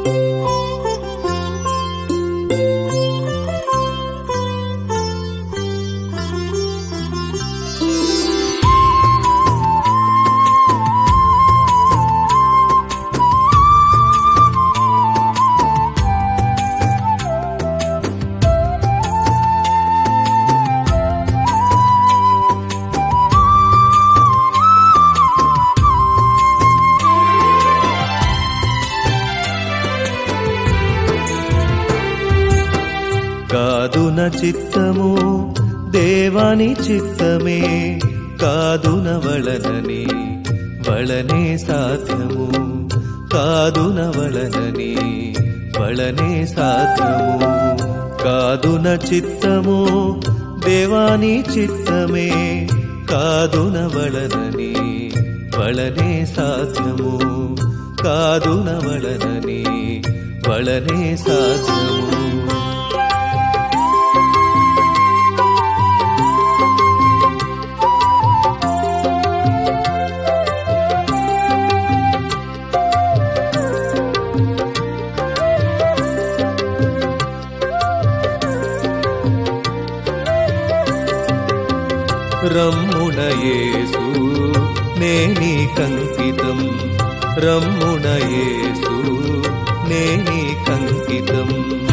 కాదున చిత్తము దేవాని చిత్తమే కాదున వళనని వళనే సాధ్యము కాదున వళనని వళనే సాధ్యము కాదున చిత్తము దేవాని చిత్తమే కాదున వళనని వళనే సాధ్యము కాదున వళనని వళనే సాధ్యము రమ్మునయేసు నేని కంకితం రమ్మునయేసు నేని కంకితం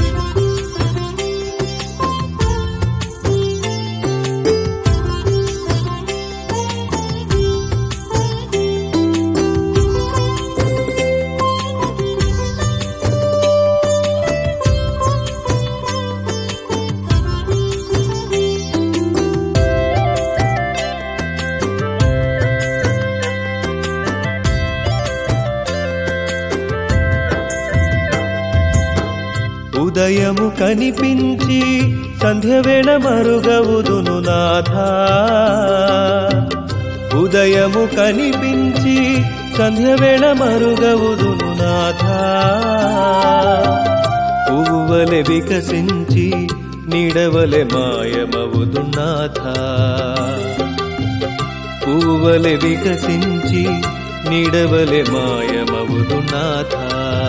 ఉదయము కనిపించి సంధ్యవేళ మరుగవుదును నాథా ఉదయము కనిపించి సంధ్యవేళ మరుగవుదును నాథా పువ్వువలె వికసించి నీడవలె మాయమవుదు నాథా పువ్వువలె వికసించి నీడవలె మాయమవుదు నాథా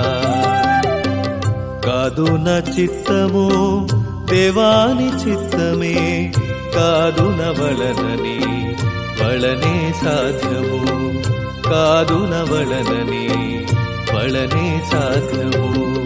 కాదు నా చిత్తము దేవాని చిత్తమే కాదు నవలనని వళనే సాధ్యము కాదు నవలనని వళనే సాధ్యము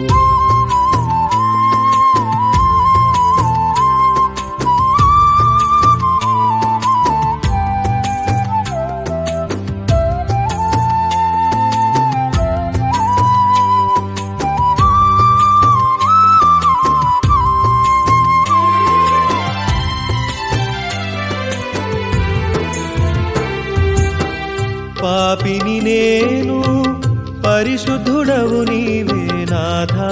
పాపిని నేను పరిశుద్ధుడవు నీవే నాథా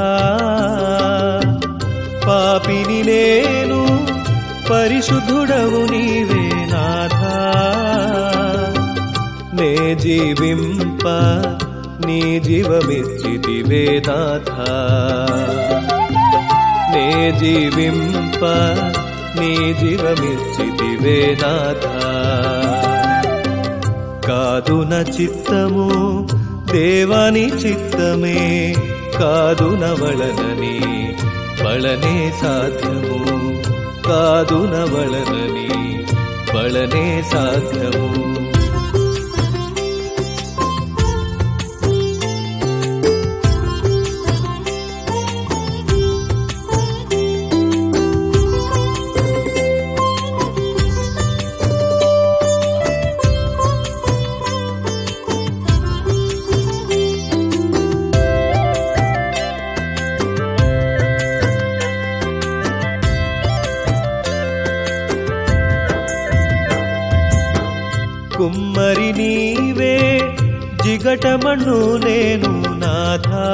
పాపిని నేను పరిశుద్ధుడవు నీవే నాథా నే జీవింప నీ జీవమిచ్చితివే నాథా నే జీవింప నీ జీవమిచ్చితివే నాథా కాదు నా చిత్తము దేవాని చిత్తమే కాదు నవళనని వళనే సాధ్యము కాదు నవళనని వళనే సాధ్యము కుమ్మరి నీవే జిగటమణు నేను నాథా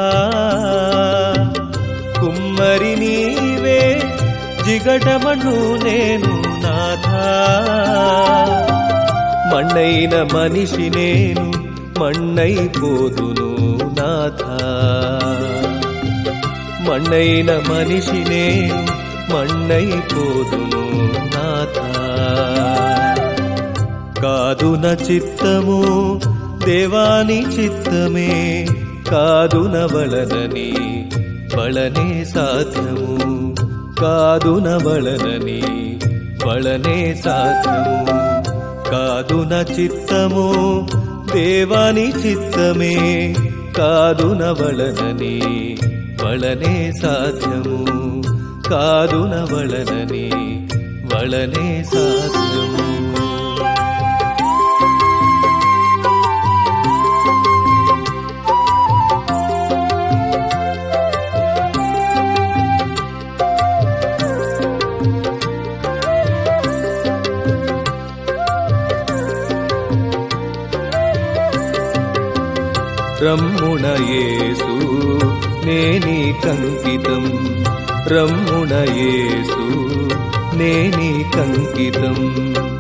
కుమ్మరి నీవే జిగటమణు నేను నాథా మಣ್ಣైన మనిషి నేను మಣ್ಣైపోదును నాథా మಣ್ಣైన మనిషి నేను మಣ್ಣైపోదును నాథా కాదు నా చిత్తము దేవాని చిత్తమే కాదునవలనని వళనే సాధ్యము కాదునవలనని వళనే సాధ్యము కాదున చిత్తము దేవాని చిత్తమే కాదునవలనని వళనే సాధ్యము కాదునవలనని వళనే సాధ్యము రమ్ముణయేసు నేని కంకితం రమ్ముణయేసు నేని కంకితం